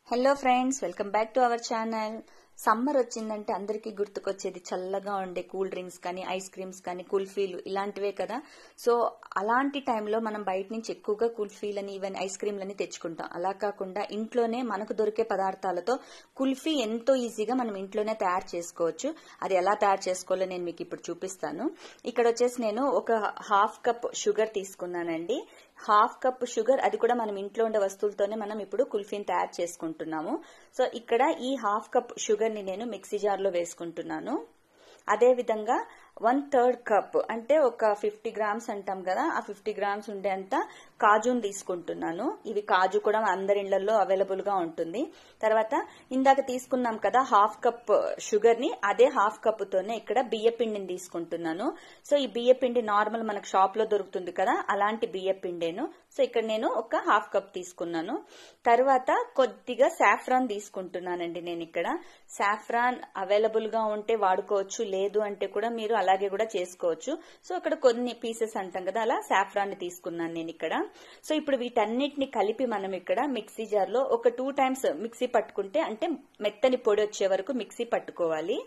hello friends welcome back to our channel summer వచ్చిందంటే అందరికీ గుర్తుకొచ్చేది చల్లగా ఉండే కూల్ డ్రింక్స్ కానీ ఐస్ క్రీమ్స్ కానీ కుల్ఫీలు ఇలాంటివే కదా సో అలాంటి టైంలో మనం బయట నుంచి ఎక్కువగా కుల్ఫీలని ఈవెన్ ఐస్ క్రీమ్లని తెచ్చుకుంటాం అలా కాకుండా ఇంట్లోనే మనకు దొరికే పదార్థాలతో కుల్ఫీ ఎంతో ఈజీగా మనం ఇంట్లోనే తయారు చేసుకోవచ్చు అది ఎలా తయారు చేసుకోవాలో నేను మీకు ఇప్పుడు చూపిస్తాను ఇక్కడ వచ్చేసి నేను ఒక హాఫ్ కప్ షుగర్ తీసుకున్నానండి హాఫ్ కప్ షుగర్ అది కూడా మనం ఇంట్లో ఉండే వస్తువులతోనే మనం ఇప్పుడు కుల్ఫీని తయారు చేసుకుంటున్నాము సో ఇక్కడ ఈ హాఫ్ కప్ షుగర్ ని నేను మిక్సీ జార్ లో వేసుకుంటున్నాను అదే విధంగా వన్ థర్డ్ కప్ అంటే ఒక ఫిఫ్టీ గ్రామ్స్ అంటాం కదా ఆ ఫిఫ్టీ గ్రామ్స్ ఉండేంత కాజుని తీసుకుంటున్నాను ఇవి కాజు కూడా అందరి ఇళ్లలో అవైలబుల్ గా ఉంటుంది తర్వాత ఇందాక తీసుకున్నాం కదా హాఫ్ కప్ షుగర్ ని అదే హాఫ్ కప్ తోనే ఇక్కడ బియ్య పిండిని తీసుకుంటున్నాను సో ఈ బియ్య పిండి నార్మల్ మనకు షాప్ లో దొరుకుతుంది కదా అలాంటి బియ్య పిండేను సో ఇక్కడ నేను ఒక హాఫ్ కప్ తీసుకున్నాను తర్వాత కొద్దిగా సాఫ్రాన్ తీసుకుంటున్నానండి నేను ఇక్కడ సాఫ్రాన్ అవైలబుల్ గా ఉంటే వాడుకోవచ్చు లేదు అంటే కూడా మీరు అలాగే కూడా చేసుకోవచ్చు సో ఇక్కడ కొన్ని పీసెస్ అంటాం కదా అలా సాఫ్రాన్ ని తీసుకున్నాను నేను ఇక్కడ సో ఇప్పుడు వీటన్నిటిని కలిపి మనం ఇక్కడ మిక్సీ జార్ లో ఒక టూ టైమ్స్ మిక్సీ పట్టుకుంటే అంటే మెత్తని పొడి వచ్చే వరకు మిక్సీ పట్టుకోవాలి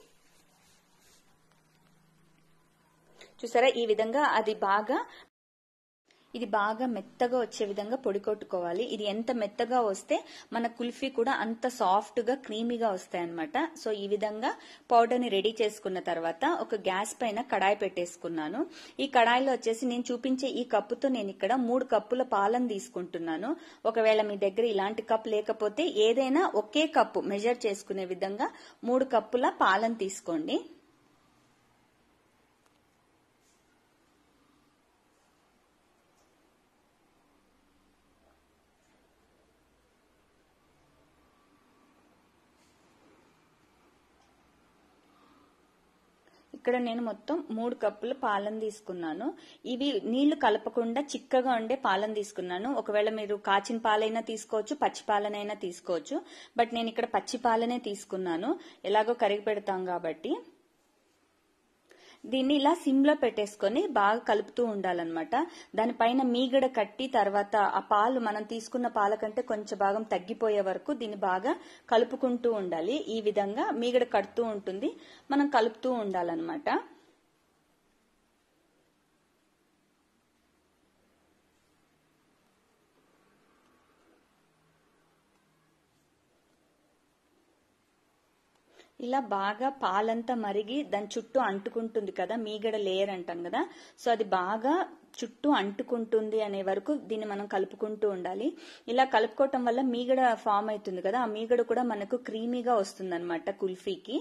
చూసారా ఈ విధంగా అది బాగా ఇది బాగా మెత్తగా వచ్చే విధంగా పొడి కొట్టుకోవాలి ఇది ఎంత మెత్తగా వస్తే మన కుల్ఫీ కూడా అంత సాఫ్ట్ గా క్రీమీగా వస్తాయి అనమాట సో ఈ విధంగా పౌడర్ ని రెడీ చేసుకున్న తర్వాత ఒక గ్యాస్ పైన కడాయి పెట్టేసుకున్నాను ఈ కడాయిలో వచ్చేసి నేను చూపించే ఈ కప్పుతో నేను ఇక్కడ మూడు కప్పుల పాలను తీసుకుంటున్నాను ఒకవేళ మీ దగ్గర ఇలాంటి కప్ లేకపోతే ఏదైనా ఒకే కప్పు మెజర్ చేసుకునే విధంగా మూడు కప్పుల పాలను తీసుకోండి ఇక్కడ నేను మొత్తం మూడు కప్పులు పాలను తీసుకున్నాను ఇవి నీళ్లు కలపకుండా చిక్కగా ఉండే పాలను తీసుకున్నాను ఒకవేళ మీరు కాచిన పాలైనా తీసుకోవచ్చు పచ్చి పాలనైనా తీసుకోవచ్చు బట్ నేను ఇక్కడ పచ్చి పాలనే తీసుకున్నాను ఎలాగో కరిగి పెడతాం కాబట్టి దీన్ని ఇలా సిమ్ లో పెట్టేసుకొని బాగా కలుపుతూ ఉండాలన్నమాట దానిపైన మీగడ కట్టి తర్వాత ఆ పాలు మనం తీసుకున్న పాల కంటే కొంచెం భాగం తగ్గిపోయే వరకు దీన్ని బాగా కలుపుకుంటూ ఉండాలి ఈ విధంగా మీగడ కడుతూ ఉంటుంది మనం కలుపుతూ ఉండాలన్నమాట ఇలా బాగా పాలంతా మరిగి దాని చుట్టూ అంటుకుంటుంది కదా మీగడ లేయర్ అంటాం కదా సో అది బాగా చుట్టూ అంటుకుంటుంది అనే వరకు దీన్ని మనం కలుపుకుంటూ ఉండాలి ఇలా కలుపుకోవటం వల్ల మీగడ ఫామ్ అవుతుంది కదా ఆ మీగడ కూడా మనకు క్రీమీగా వస్తుంది అనమాట కుల్ఫీకి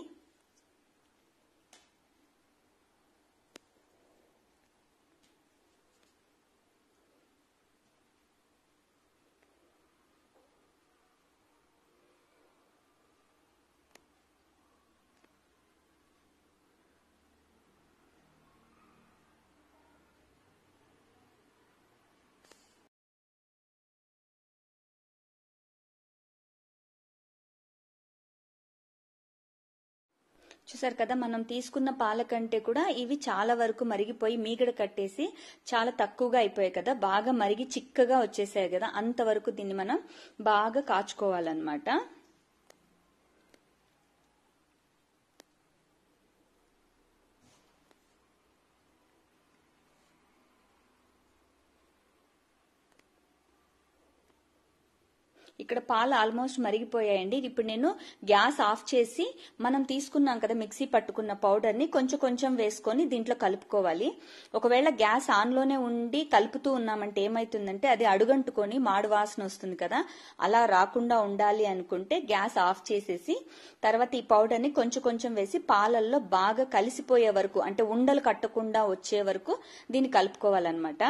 చూసారు కదా మనం తీసుకున్న పాల కంటే కూడా ఇవి చాలా వరకు మరిగిపోయి మీగడ కట్టేసి చాలా తక్కువగా అయిపోయాయి కదా బాగా మరిగి చిక్కగా వచ్చేసాయి కదా అంతవరకు దీన్ని మనం బాగా కాచుకోవాలన్నమాట ఇక్కడ పాలు ఆల్మోస్ట్ మరిగిపోయాయండి ఇప్పుడు నేను గ్యాస్ ఆఫ్ చేసి మనం తీసుకున్నాం కదా మిక్సీ పట్టుకున్న పౌడర్ ని కొంచెం కొంచెం వేసుకొని దీంట్లో కలుపుకోవాలి ఒకవేళ గ్యాస్ ఆన్ లోనే ఉండి కలుపుతూ ఉన్నామంటే ఏమైతుందంటే అది అడుగంటుకొని మాడు వాసన వస్తుంది కదా అలా రాకుండా ఉండాలి అనుకుంటే గ్యాస్ ఆఫ్ చేసేసి తర్వాత ఈ పౌడర్ ని కొంచెం కొంచెం వేసి పాలల్లో బాగా కలిసిపోయే వరకు అంటే ఉండలు కట్టకుండా వచ్చే వరకు దీన్ని కలుపుకోవాలన్నమాట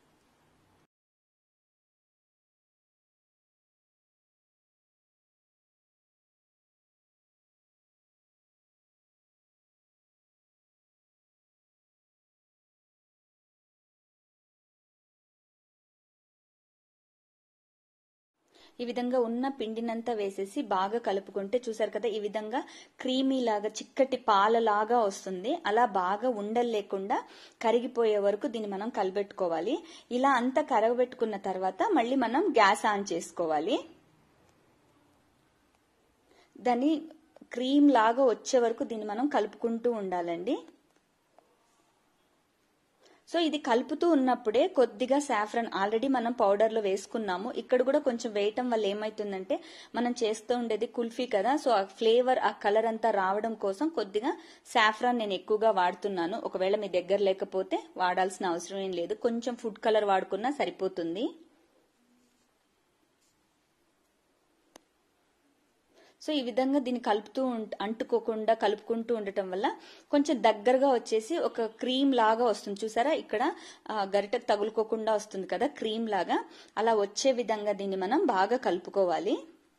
ఈ విధంగా ఉన్న పిండినంతా వేసేసి బాగా కలుపుకుంటే చూసారు కదా ఈ విధంగా క్రీమీ లాగా చిక్కటి పాలలాగా వస్తుంది అలా బాగా ఉండలు లేకుండా కరిగిపోయే వరకు దీన్ని మనం కలబెట్టుకోవాలి ఇలా అంతా కరగబెట్టుకున్న తర్వాత మళ్ళీ మనం గ్యాస్ ఆన్ చేసుకోవాలి దాన్ని క్రీమ్ లాగా వచ్చే వరకు దీన్ని మనం కలుపుకుంటూ ఉండాలండి సో ఇది కలుపుతూ ఉన్నప్పుడే కొద్దిగా సాఫ్రన్ ఆల్రెడీ మనం పౌడర్లో వేసుకున్నాము ఇక్కడ కూడా కొంచెం వేయటం వల్ల ఏమైతుందంటే మనం చేస్తూ ఉండేది కుల్ఫీ కదా సో ఆ ఫ్లేవర్ ఆ కలర్ అంతా రావడం కోసం కొద్దిగా సాఫ్రాన్ నేను ఎక్కువగా వాడుతున్నాను ఒకవేళ మీ దగ్గర లేకపోతే వాడాల్సిన అవసరం ఏం లేదు కొంచెం ఫుడ్ కలర్ వాడుకున్నా సరిపోతుంది సో ఈ విధంగా దీన్ని కలుపుతూ అంటుకోకుండా కలుపుకుంటూ ఉండటం వల్ల కొంచెం దగ్గరగా వచ్చేసి ఒక క్రీమ్ లాగా వస్తుంది చూసారా ఇక్కడ గరిటకు తగులుకోకుండా వస్తుంది కదా క్రీమ్ లాగా అలా వచ్చే విధంగా దీన్ని మనం బాగా కలుపుకోవాలి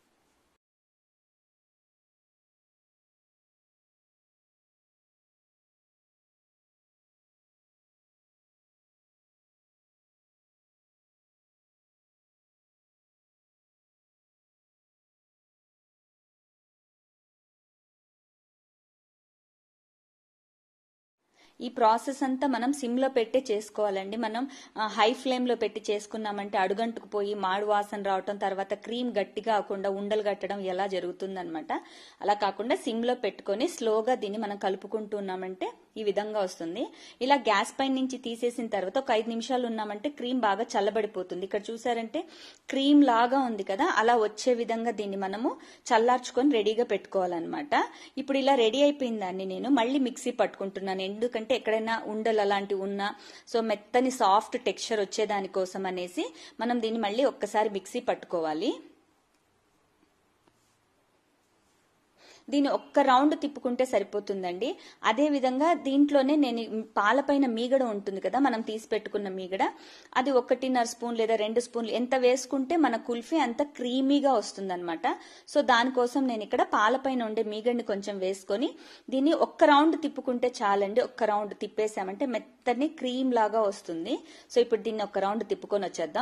ఈ ప్రాసెస్ అంతా మనం సిమ్ లో పెట్టే చేసుకోవాలండి మనం హై ఫ్లేమ్ లో పెట్టి చేసుకున్నామంటే అడుగంటుకుపోయి మాడు వాసన రావటం తర్వాత క్రీమ్ గట్టిగా కాకుండా ఉండలు కట్టడం ఎలా జరుగుతుందనమాట అలా కాకుండా సిమ్ లో పెట్టుకొని స్లోగా దీన్ని మనం కలుపుకుంటూ ఉన్నామంటే ఈ విధంగా వస్తుంది ఇలా గ్యాస్ పైన నుంచి తీసేసిన తర్వాత ఒక ఐదు నిమిషాలు ఉన్నామంటే క్రీమ్ బాగా చల్లబడిపోతుంది ఇక్కడ చూసారంటే క్రీమ్ లాగా ఉంది కదా అలా వచ్చే విధంగా దీన్ని మనము చల్లార్చుకొని రెడీగా పెట్టుకోవాలన్నమాట ఇప్పుడు ఇలా రెడీ అయిపోయిన దాన్ని నేను మళ్ళీ మిక్సీ పట్టుకుంటున్నాను ఎందుకంటే ఎక్కడైనా ఉండలు అలాంటివి ఉన్నా సో మెత్తని సాఫ్ట్ టెక్స్చర్ వచ్చేదానికోసం అనేసి మనం దీన్ని మళ్ళీ ఒక్కసారి మిక్సీ పట్టుకోవాలి దీన్ని ఒక్క రౌండ్ తిప్పుకుంటే సరిపోతుందండి అదే విధంగా దీంట్లోనే నేను పాలపైన మీగడ ఉంటుంది కదా మనం తీసి పెట్టుకున్న మీగడ అది ఒకటిన్నర స్పూన్ లేదా రెండు స్పూన్లు ఎంత వేసుకుంటే మన కుల్ఫీ అంత క్రీమీగా వస్తుందన్నమాట సో దానికోసం నేను ఇక్కడ పాలపైన ఉండే మీగడిని కొంచెం వేసుకొని దీన్ని ఒక్క రౌండ్ తిప్పుకుంటే చాలండి ఒక్క రౌండ్ తిప్పేసామంటే మెత్తని క్రీమ్ లాగా వస్తుంది సో ఇప్పుడు దీన్ని ఒక్క రౌండ్ తిప్పుకొని వచ్చేద్దాం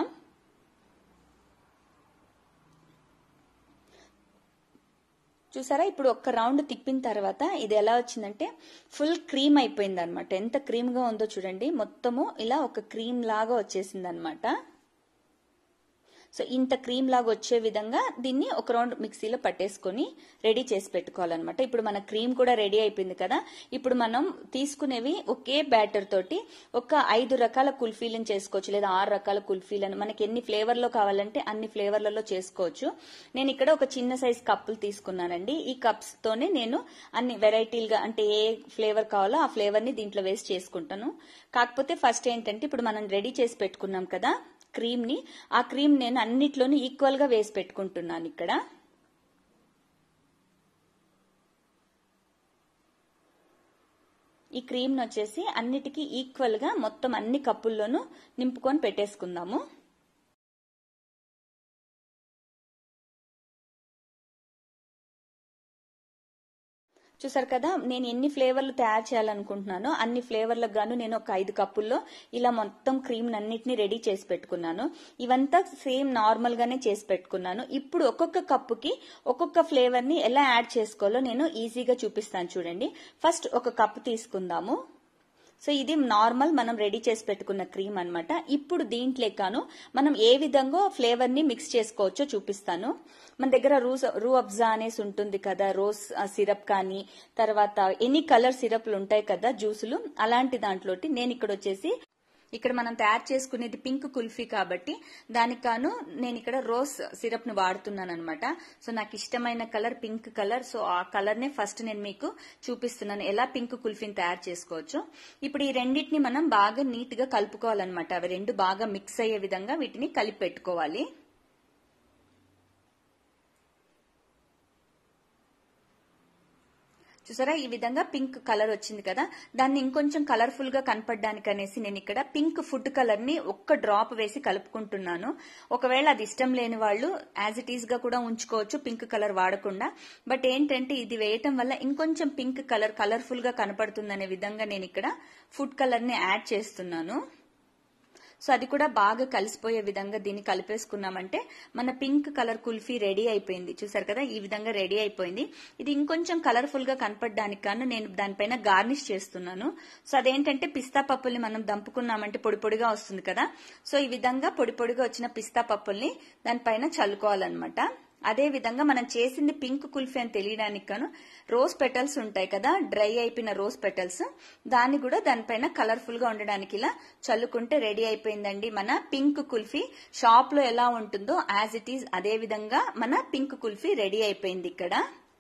చూసారా ఇప్పుడు ఒక్క రౌండ్ తిప్పిన తర్వాత ఇది ఎలా వచ్చిందంటే ఫుల్ క్రీమ్ అయిపోయింది అనమాట ఎంత క్రీమ్గా ఉందో చూడండి మొత్తము ఇలా ఒక క్రీమ్ లాగా వచ్చేసింది అనమాట సో ఇంత క్రీమ్ లాగా వచ్చే విధంగా దీన్ని ఒక రౌండ్ మిక్సీలో పట్టేసుకొని రెడీ చేసి పెట్టుకోవాలన్నమాట ఇప్పుడు మన క్రీమ్ కూడా రెడీ అయిపోయింది కదా ఇప్పుడు మనం తీసుకునేవి ఒకే బ్యాటర్ తోటి ఒక ఐదు రకాల కుల్ఫీలను చేసుకోవచ్చు లేదా ఆరు రకాల కుల్ఫీలను మనకి ఎన్ని ఫ్లేవర్లో కావాలంటే అన్ని ఫ్లేవర్లలో చేసుకోవచ్చు నేను ఇక్కడ ఒక చిన్న సైజ్ కప్పులు తీసుకున్నానండి ఈ కప్స్ తోనే నేను అన్ని వెరైటీలుగా అంటే ఏ ఫ్లేవర్ కావాలో ఆ ఫ్లేవర్ ని దీంట్లో వేసి చేసుకుంటాను కాకపోతే ఫస్ట్ ఏంటంటే ఇప్పుడు మనం రెడీ చేసి పెట్టుకున్నాం కదా క్రీమ్ ని ఆ క్రీమ్ నేను అన్నిట్లోనూ ఈక్వల్ గా వేసి పెట్టుకుంటున్నాను ఇక్కడ ఈ క్రీమ్ వచ్చేసి అన్నిటికీ ఈక్వల్ గా మొత్తం అన్ని కప్పుల్లోనూ నింపుకొని పెట్టేసుకుందాము చూసారు కదా నేను ఎన్ని ఫ్లేవర్లు తయారు చేయాలనుకుంటున్నానో అన్ని ఫ్లేవర్లకు గాను నేను ఒక ఐదు కప్పుల్లో ఇలా మొత్తం క్రీమ్ అన్నిటిని రెడీ చేసి పెట్టుకున్నాను ఇవంతా సేమ్ నార్మల్ గానే చేసి పెట్టుకున్నాను ఇప్పుడు ఒక్కొక్క కప్పుకి ఒక్కొక్క ఫ్లేవర్ ని ఎలా యాడ్ చేసుకోవాలో నేను ఈజీగా చూపిస్తాను చూడండి ఫస్ట్ ఒక కప్ తీసుకుందాము సో ఇది నార్మల్ మనం రెడీ చేసి పెట్టుకున్న క్రీమ్ అనమాట ఇప్పుడు దీంట్లోకాను మనం ఏ విధంగా ఫ్లేవర్ ని మిక్స్ చేసుకోవచ్చో చూపిస్తాను మన దగ్గర రూస్ రూ అబ్జా అనేసి ఉంటుంది కదా రోజ్ సిరప్ కానీ తర్వాత ఎనీ కలర్ సిరప్లు ఉంటాయి కదా జ్యూసులు అలాంటి దాంట్లోటి నేను ఇక్కడ వచ్చేసి ఇక్కడ మనం తయారు చేసుకునేది పింక్ కుల్ఫీ కాబట్టి దానికి కాను నేను ఇక్కడ రోజ్ సిరప్ ను వాడుతున్నాను అనమాట సో నాకు ఇష్టమైన కలర్ పింక్ కలర్ సో ఆ కలర్ నే ఫస్ట్ నేను మీకు చూపిస్తున్నాను ఎలా పింక్ కుల్ఫీని తయారు చేసుకోవచ్చు ఇప్పుడు ఈ రెండింటిని మనం బాగా నీట్ గా కలుపుకోవాలన్నమాట అవి రెండు బాగా మిక్స్ అయ్యే విధంగా వీటిని కలిపి పెట్టుకోవాలి చూసారా ఈ విధంగా పింక్ కలర్ వచ్చింది కదా దాన్ని ఇంకొంచెం కలర్ఫుల్ గా కనపడడానికి అనేసి నేను ఇక్కడ పింక్ ఫుడ్ కలర్ ని ఒక్క డ్రాప్ వేసి కలుపుకుంటున్నాను ఒకవేళ అది ఇష్టం లేని వాళ్ళు యాజ్ ఇట్ ఈస్ గా కూడా ఉంచుకోవచ్చు పింక్ కలర్ వాడకుండా బట్ ఏంటంటే ఇది వేయటం వల్ల ఇంకొంచెం పింక్ కలర్ కలర్ఫుల్ గా కనపడుతుందనే విధంగా నేను ఇక్కడ ఫుడ్ కలర్ ని యాడ్ చేస్తున్నాను సో అది కూడా బాగా కలిసిపోయే విధంగా దీన్ని కలిపేసుకున్నామంటే మన పింక్ కలర్ కుల్ఫీ రెడీ అయిపోయింది చూసారు కదా ఈ విధంగా రెడీ అయిపోయింది ఇది ఇంకొంచెం కలర్ఫుల్ గా కనపడడానికి కాను నేను దానిపైన గార్నిష్ చేస్తున్నాను సో అదేంటంటే పిస్తా పప్పుల్ని మనం దంపుకున్నామంటే పొడి పొడిగా వస్తుంది కదా సో ఈ విధంగా పొడి పొడిగా వచ్చిన పిస్తా పప్పుల్ని దానిపైన చల్లుకోవాలన్నమాట అదే విధంగా మనం చేసింది పింక్ కుల్ఫీ అని తెలియడానికి గాను రోజ్ పెటల్స్ ఉంటాయి కదా డ్రై అయిపోయిన రోజ్ పెటల్స్ దాన్ని కూడా దానిపైన కలర్ఫుల్ గా ఉండడానికి ఇలా చల్లుకుంటే రెడీ అయిపోయిందండి మన పింక్ కుల్ఫీ షాప్ లో ఎలా ఉంటుందో యాజ్ ఇట్ ఈజ్ అదే విధంగా మన పింక్ కుల్ఫీ రెడీ అయిపోయింది ఇక్కడ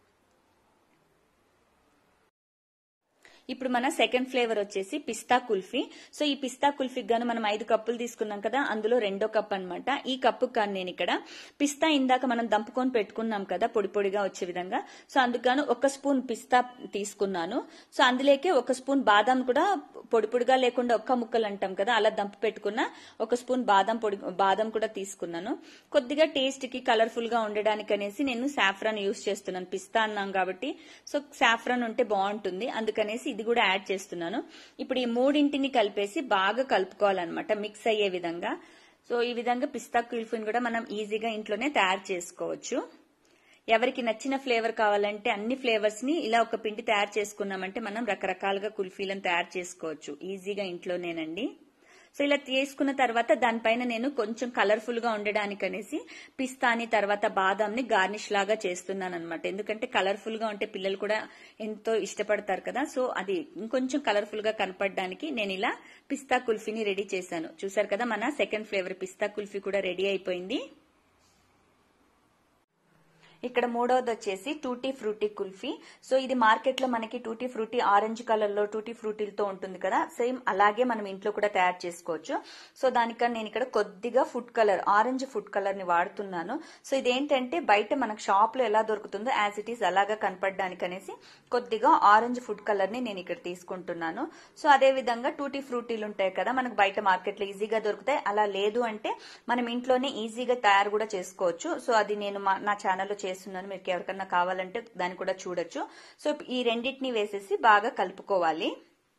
ఇప్పుడు మన సెకండ్ ఫ్లేవర్ వచ్చేసి పిస్తా కుల్ఫీ సో ఈ పిస్తా కుల్ఫీకి గాను మనం ఐదు కప్పులు తీసుకున్నాం కదా అందులో రెండో కప్ అన్నమాట ఈ కప్పు కాను నేను ఇక్కడ పిస్తా ఇందాక మనం దంపుకొని పెట్టుకున్నాం కదా పొడి పొడిగా వచ్చే విధంగా సో అందుకను ఒక స్పూన్ పిస్తా తీసుకున్నాను సో అందులోకే ఒక స్పూన్ బాదం కూడా పొడి పొడిగా లేకుండా ఒక్క ముక్కలు అంటాం కదా అలా దంపు పెట్టుకున్న ఒక స్పూన్ బాదం పొడి బాదం కూడా తీసుకున్నాను కొద్దిగా టేస్ట్ కి కలర్ఫుల్ గా ఉండడానికి అనేసి నేను సాఫ్రాన్ యూస్ చేస్తున్నాను పిస్తా అన్నాం కాబట్టి సో సాఫ్రాన్ ఉంటే బాగుంటుంది అందుకనేసి ఇది కూడా యాడ్ చేస్తున్నాను ఇప్పుడు ఈ మూడింటిని కలిపేసి బాగా కలుపుకోవాలన్నమాట మిక్స్ అయ్యే విధంగా సో ఈ విధంగా పిస్తా కుల్ఫీని కూడా మనం ఈజీగా ఇంట్లోనే తయారు చేసుకోవచ్చు ఎవరికి నచ్చిన ఫ్లేవర్ కావాలంటే అన్ని ఫ్లేవర్స్ ని ఇలా ఒక పిండి తయారు చేసుకున్నామంటే మనం రకరకాలుగా కుల్ఫీలను తయారు చేసుకోవచ్చు ఈజీగా ఇంట్లోనేనండి సో ఇలా తీసుకున్న తర్వాత దానిపైన నేను కొంచెం కలర్ఫుల్ గా ఉండడానికి అనేసి పిస్తాని తర్వాత బాదాంని గార్నిష్ లాగా చేస్తున్నాను అనమాట ఎందుకంటే కలర్ఫుల్ గా ఉంటే పిల్లలు కూడా ఎంతో ఇష్టపడతారు కదా సో అది ఇంకొంచెం కలర్ఫుల్ గా కనపడడానికి నేను ఇలా పిస్తా కుల్ఫీని రెడీ చేశాను చూసారు కదా మన సెకండ్ ఫ్లేవర్ పిస్తా కుల్ఫీ కూడా రెడీ అయిపోయింది ఇక్కడ మూడవది వచ్చేసి టూటీ ఫ్రూటీ కుల్ఫీ సో ఇది మార్కెట్ లో మనకి టూటీ ఫ్రూటీ ఆరెంజ్ కలర్ లో టూటీ ఫ్రూటీలతో ఉంటుంది కదా సేమ్ అలాగే మనం ఇంట్లో కూడా తయారు చేసుకోవచ్చు సో దానికని నేను ఇక్కడ కొద్దిగా food colour orange food colour ని వాడుతున్నాను సో ఇదేంటంటే బయట మనకు షాప్ లో ఎలా దొరుకుతుందో యాజ్ ఇట్ ఈస్ అలాగా కనపడడానికి అనేసి కొద్దిగా ఆరెంజ్ ఫుడ్ కలర్ ని నేను ఇక్కడ తీసుకుంటున్నాను సో అదే విధంగా టూటీ ఫ్రూటీలు ఉంటాయి కదా మనకు బయట మార్కెట్ లో ఈజీగా దొరుకుతాయి అలా లేదు అంటే మనం ఇంట్లోనే ఈజీగా తయారు కూడా చేసుకోవచ్చు సో అది నేను మా- నా ఛానల్లో చేస్తున్నాను మీకు ఎవరికన్నా కావాలంటే దాన్ని కూడా చూడొచ్చు సో ఈ రెండింటిని వేసేసి బాగా కలుపుకోవాలి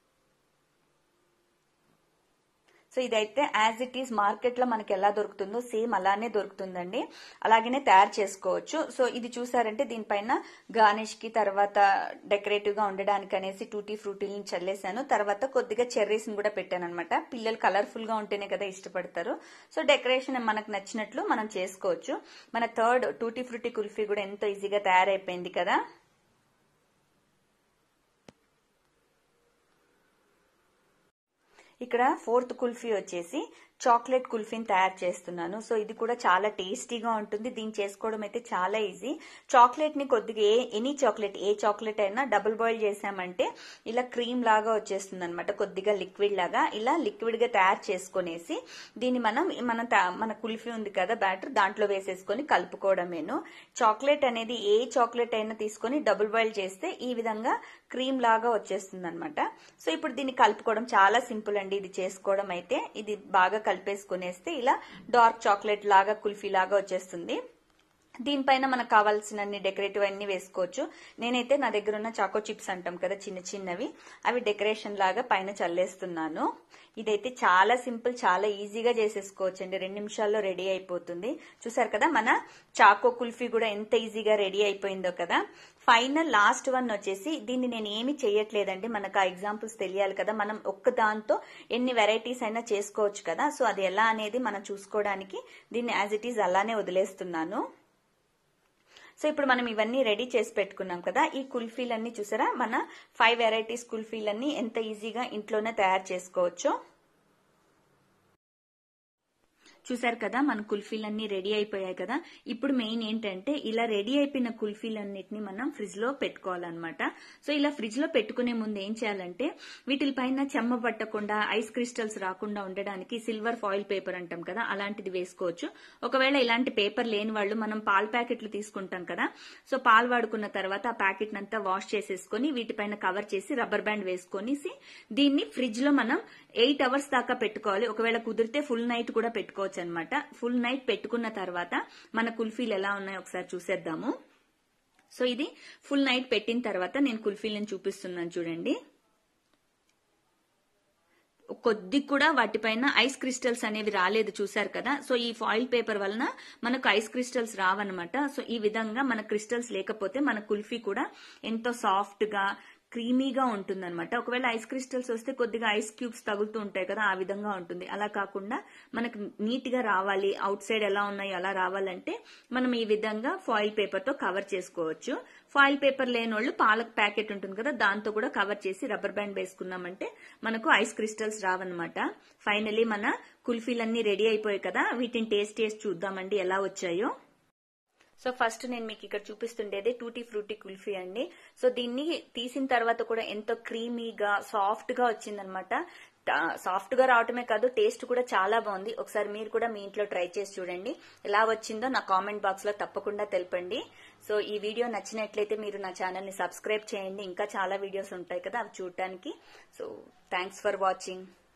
సో ఇదైతే యాజ్ ఇట్ ఈస్ మార్కెట్ లో మనకి ఎలా దొరుకుతుందో సేమ్ అలానే దొరుకుతుందండి అలాగనే తయారు చేసుకోవచ్చు సో ఇది చూసారంటే దీనిపైన గార్నిష్ కి తర్వాత డెకరేటివ్ గా ఉండడానికి అనేసి టూటీ ఫ్రూటీలను చల్లేసాను తర్వాత కొద్దిగా చెర్రీస్ ని కూడా పెట్టాను అనమాట పిల్లలు కలర్ఫుల్ గా ఉంటేనే కదా ఇష్టపడతారు సో డెకరేషన్ మనకు నచ్చినట్లు మనం చేసుకోవచ్చు మన థర్డ్ టూటీ ఫ్రూటీ కుల్ఫీ కూడా ఎంతో ఈజీగా తయారైపోయింది కదా ఇక్కడ ఫోర్త్ కుల్ఫీ వచ్చేసి చాక్లెట్ కుల్ఫీని తయారు చేస్తున్నాను సో ఇది కూడా చాలా టేస్టీగా ఉంటుంది దీన్ని చేసుకోవడం అయితే చాలా ఈజీ చాక్లెట్ ని కొద్దిగా a any chocolate a chocolate అయినా డబుల్ బాయిల్ చేసామంటే ఇలా క్రీమ్ లాగా వచ్చేస్తుంది అనమాట కొద్దిగా లిక్విడ్ లాగా ఇలా లిక్విడ్ గా తయారు చేసుకునేసి దీన్ని మనం మన తా- మన కుల్ఫీ ఉంది కదా బ్యాటర్ దాంట్లో వేసేసుకొని కలుపుకోవడమేను చాక్లెట్ అనేది ఏ చాక్లెట్ అయినా తీసుకొని డబుల్ బాయిల్ చేస్తే ఈ విధంగా క్రీమ్ లాగా వచ్చేస్తుంది అనమాట సో ఇప్పుడు దీన్ని కలుపుకోవడం చాలా సింపుల్ అండి ఇది చేసుకోవడం అయితే ఇది బాగా కలిపేసుకునేస్తే ఇలా డార్క్ చాక్లెట్ లాగా కుల్ఫీ లాగా వచ్చేస్తుంది దీనిపైన మనకు కావాల్సినన్ని డెకరేటివ్ అన్ని వేసుకోవచ్చు నేనైతే నా దగ్గర ఉన్న చాకో చిప్స్ అంటాం కదా చిన్న చిన్నవి అవి డెకరేషన్ లాగా పైన చల్లేస్తున్నాను ఇదైతే చాలా సింపుల్ చాలా ఈజీగా చేసేసుకోవచ్చు అండి రెండు నిమిషాల్లో రెడీ అయిపోతుంది చూసారు కదా మన చాకో కుల్ఫీ కూడా ఎంత ఈజీగా రెడీ అయిపోయిందో కదా ఫైనల్ లాస్ట్ వన్ వచ్చేసి దీన్ని నేను ఏమి చేయట్లేదండి మనకు ఆ ఎగ్జాంపుల్స్ తెలియాలి కదా మనం ఒక్క దాంతో ఎన్ని వెరైటీస్ అయినా చేసుకోవచ్చు కదా సో అది ఎలా అనేది మనం చూసుకోవడానికి దీన్ని యాజ్ ఇట్ ఈజ్ అలానే వదిలేస్తున్నాను సో ఇప్పుడు మనం ఇవన్నీ రెడీ చేసి పెట్టుకున్నాం కదా ఈ కుల్ఫీలన్నీ చూసారా మన ఫైవ్ వెరైటీస్ కుల్ఫీలన్నీ ఎంత ఈజీగా ఇంట్లోనే తయారు చేసుకోవచ్చు చూసారు కదా మన కుల్ఫీలన్నీ రెడీ అయిపోయాయి కదా ఇప్పుడు మెయిన్ ఏంటంటే ఇలా రెడీ అయిపోయిన కుల్ఫీలన్నిటిని మనం ఫ్రిడ్జ్ లో పెట్టుకోవాలన్నమాట సో ఇలా ఫ్రిడ్జ్ లో పెట్టుకునే ముందు ఏం చేయాలంటే వీటిపైన చెమ్మ పట్టకుండా ఐస్ క్రిస్టల్స్ రాకుండా ఉండడానికి సిల్వర్ ఫాయిల్ పేపర్ అంటాం కదా అలాంటిది వేసుకోవచ్చు ఒకవేళ ఇలాంటి పేపర్ లేని వాళ్ళు మనం పాల ప్యాకెట్లు తీసుకుంటాం కదా సో పాలు వాడుకున్న తర్వాత ఆ ప్యాకెట్ అంతా వాష్ చేసేసుకొని వీటిపైన కవర్ చేసి రబ్బర్ బ్యాండ్ వేసుకొని దీన్ని ఫ్రిడ్జ్ లో మనం ఎయిట్ అవర్స్ దాకా పెట్టుకోవాలి ఒకవేళ కుదిరితే ఫుల్ నైట్ కూడా పెట్టుకోవచ్చు అనమాట ఫుల్ నైట్ పెట్టుకున్న తర్వాత మన కుల్ఫీలు ఎలా ఉన్నాయో ఒకసారి చూసేద్దాము సో ఇది ఫుల్ నైట్ పెట్టిన తర్వాత నేను కుల్ఫీలను చూపిస్తున్నాను చూడండి కొద్ది కూడా వాటిపైన ఐస్ క్రిస్టల్స్ అనేవి రాలేదు చూసారు కదా సో ఈ ఫాయిల్ పేపర్ వలన మనకు ఐస్ క్రిస్టల్స్ రావన్నమాట సో ఈ విధంగా మన క్రిస్టల్స్ లేకపోతే మన కుల్ఫీ కూడా ఎంతో సాఫ్ట్ గా క్రీమీగా ఉంటుంది అనమాట ఒకవేళ ఐస్ క్రిస్టల్స్ వస్తే కొద్దిగా ఐస్ క్యూబ్స్ తగులుతూ ఉంటాయి కదా ఆ విధంగా ఉంటుంది అలా కాకుండా మనకు నీట్ గా రావాలి అవుట్ సైడ్ ఎలా ఉన్నాయి అలా రావాలంటే మనం ఈ విధంగా ఫాయిల్ పేపర్ తో కవర్ చేసుకోవచ్చు ఫాయిల్ పేపర్ లేని వాళ్ళు పాలక్ ప్యాకెట్ ఉంటుంది కదా దాంతో కూడా కవర్ చేసి రబ్బర్ బ్యాండ్ వేసుకున్నామంటే మనకు ఐస్ క్రిస్టల్స్ రావన్నమాట ఫైనలీ మన కుల్ఫీలన్నీ రెడీ అయిపోయాయి కదా వీటిని టేస్ట్ చేసి చూద్దామండి ఎలా వచ్చాయో సో ఫస్ట్ నేను మీకు ఇక్కడ చూపిస్తుండేది టూటీ ఫ్రూటీ కుల్ఫీ అండి సో దీన్ని తీసిన తర్వాత కూడా ఎంతో క్రీమీగా సాఫ్ట్ గా వచ్చిందనమాట సాఫ్ట్ గా రావటమే కాదు టేస్ట్ కూడా చాలా బాగుంది ఒకసారి మీరు కూడా మీ ఇంట్లో ట్రై చేసి చూడండి ఎలా వచ్చిందో నా కామెంట్ బాక్స్ లో తప్పకుండా తెలపండి సో ఈ వీడియో నచ్చినట్లయితే మీరు నా ఛానల్ ని సబ్స్క్రైబ్ చేయండి ఇంకా చాలా వీడియోస్ ఉంటాయి కదా అవి చూడటానికి సో థ్యాంక్స్ ఫర్ వాచింగ్